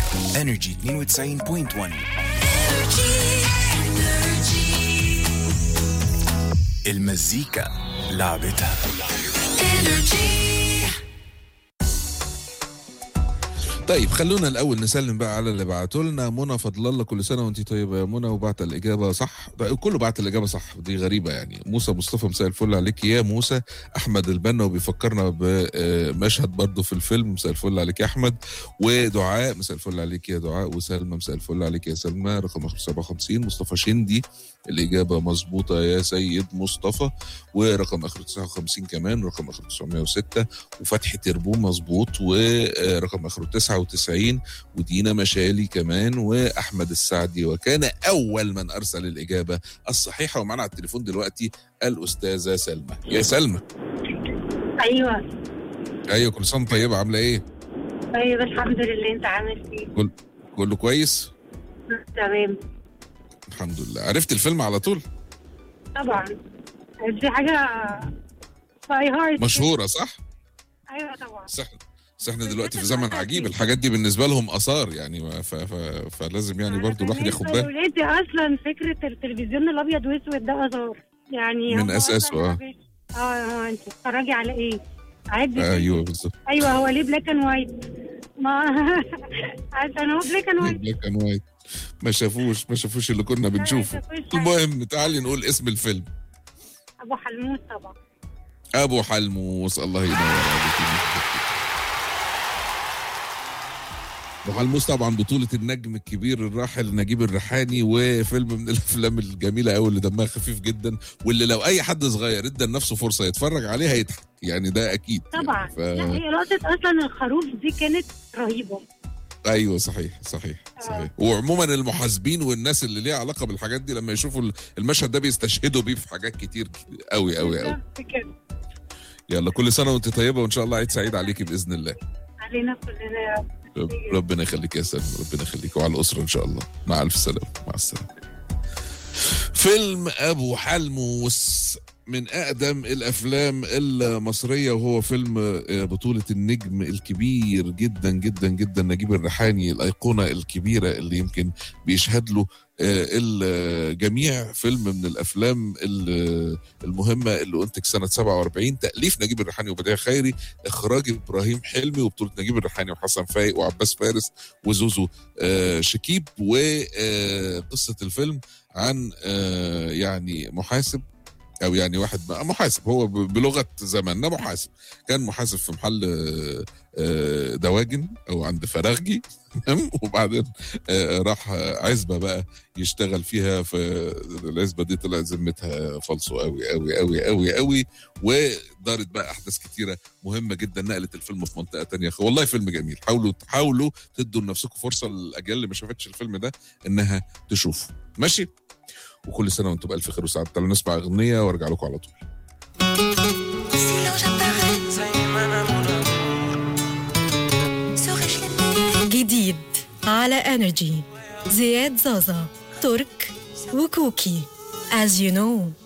انرجي 92.1 المزيكا لعبتها طيب خلونا الاول نسلم بقى على اللي بعتوا لنا منى فضل الله كل سنه وانت طيبه يا منى وبعت الاجابه صح طيب كله بعت الاجابه صح دي غريبه يعني موسى مصطفى مساء الفل عليك يا موسى احمد البنا وبيفكرنا بمشهد برضه في الفيلم مساء الفل عليك يا احمد ودعاء مساء الفل عليك يا دعاء وسلمى مساء الفل عليك يا سلمى رقم 57 مصطفى شندي الاجابه مظبوطه يا سيد مصطفى ورقم اخر 59 كمان رقم اخر 906 وفتحي تربو مظبوط ورقم اخره 99 ودينا مشالي كمان واحمد السعدي وكان اول من ارسل الاجابه الصحيحه ومعنا على التليفون دلوقتي الاستاذه سلمى يا سلمى ايوه ايوه كل سنه طيبه عامله ايه طيب الحمد لله انت عامل ايه كله كويس تمام الحمد لله عرفت الفيلم على طول طبعا دي حاجه باي هارت مشهوره صح ايوه طبعا بس احنا بس احنا دلوقتي في زمن عجيب الحاجات دي بالنسبه لهم اثار يعني ف... ف... فلازم يعني برضو الواحد ياخد باله ولادي اصلا فكره التلفزيون الابيض واسود ده اثار يعني من هو أساسه، أصلاً اه اه انت بتتفرجي على ايه؟ عادي ايوه بالظبط ايوه هو ليه بلاك اند وايت؟ ما عشان هو بلاك اند وايت بلاك اند وايت ما شافوش ما شافوش اللي كنا بنشوفه المهم تعالي نقول اسم الفيلم ابو حلموس طبعا ابو حلموس الله ينور عليك ابو حلموس طبعا بطولة النجم الكبير الراحل نجيب الريحاني وفيلم من الافلام الجميلة قوي اللي دمها خفيف جدا واللي لو اي حد صغير ادى لنفسه فرصة يتفرج عليه هيضحك يعني ده اكيد طبعا يعني ف... لا هي لقطه اصلا الخروف دي كانت رهيبه ايوه صحيح صحيح صحيح وعموما المحاسبين والناس اللي ليها علاقه بالحاجات دي لما يشوفوا المشهد ده بيستشهدوا بيه في حاجات كتير قوي قوي قوي بالظبط كده يلا كل سنه وانت طيبه وان شاء الله عيد سعيد عليكي باذن الله علينا كلنا يا رب رب ربنا يخليك يا سلمى ربنا يخليك وعلى الاسره ان شاء الله مع الف سلامه مع السلامه فيلم ابو حلموس من اقدم الافلام المصريه وهو فيلم بطوله النجم الكبير جدا جدا جدا نجيب الريحاني الايقونه الكبيره اللي يمكن بيشهد له الجميع فيلم من الافلام المهمه اللي انتج سنه 47 تاليف نجيب الريحاني وبديع خيري اخراج ابراهيم حلمي وبطوله نجيب الريحاني وحسن فايق وعباس فارس وزوزو شكيب وقصه الفيلم عن يعني محاسب او يعني واحد محاسب هو بلغه زماننا محاسب كان محاسب في محل دواجن او عند فراغجي وبعدين راح عزبه بقى يشتغل فيها فالعزبه دي طلعت ذمتها فالصو قوي قوي قوي قوي قوي ودارت بقى احداث كتيره مهمه جدا نقلت الفيلم في منطقه تانية والله فيلم جميل حاولوا حاولوا تدوا لنفسكم فرصه للاجيال اللي ما شافتش الفيلم ده انها تشوفه ماشي وكل سنه وانتم بالف خير وسعاده تعالوا نسمع اغنيه وارجع لكم على طول جديد على انرجي زياد زازا ترك وكوكي As you know